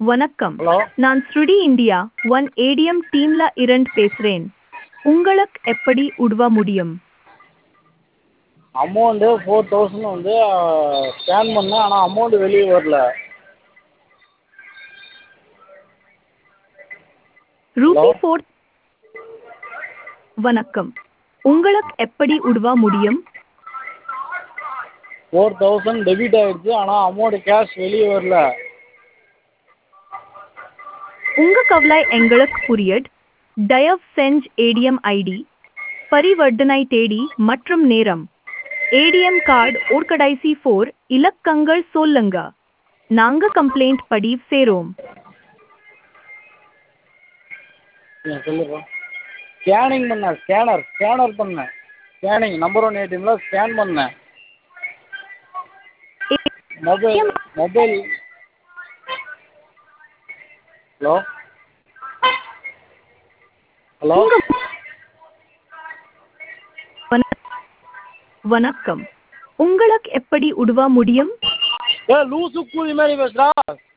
வணக்கம் ஹலோ நான் ஸ்ருடி இந்தியா ஒன் ஏடிஎம் டீம்ல இருந்து பேசுறேன் உங்களுக்கு எப்படி உதவ முடியும் அமௌண்ட்டு ஃபோர் தௌசண்ட் வந்து ஸ்கேன் பண்ணேன் ஆனால் அமௌண்ட்டு வெளியே வரல ரூபி Hello? ஃபோர் வணக்கம் உங்களுக்கு எப்படி உதவ முடியும் ஃபோர் தௌசண்ட் டெபிட் ஆகிடுச்சு ஆனால் அமௌண்ட்டு கேஷ் வெளியே வரல உங்க கவலை எங்களுக்கு புரியட் தயவு செஞ்சு ஏடிஎம் ஐடி பரிவர்த்தனை தேதி மற்றும் நேரம் ஏடிஎம் கார்டு ஒரு கடைசி ஃபோர் இலக்கங்கள் சொல்லுங்க நாங்க கம்ப்ளைண்ட் பதிவு செய்றோம் நீங்கள் சொல்லுப்பா ஸ்கேனிங் பண்ணேன் ஸ்கேனர் ஸ்கேனர் பண்ணேன் ஸ்கேனிங் நம்பர் ஒன் ஏடிஎம்மில் ஸ்கேன் பண்ணேன் மொபைல் மொபைல் ஹலோ ஹலோ உங்க வண- வணக்கம் உங்களுக்கு எப்படி உதவ முடியும் ஏ லூசு கூலி மாதிரி பேசுகிறா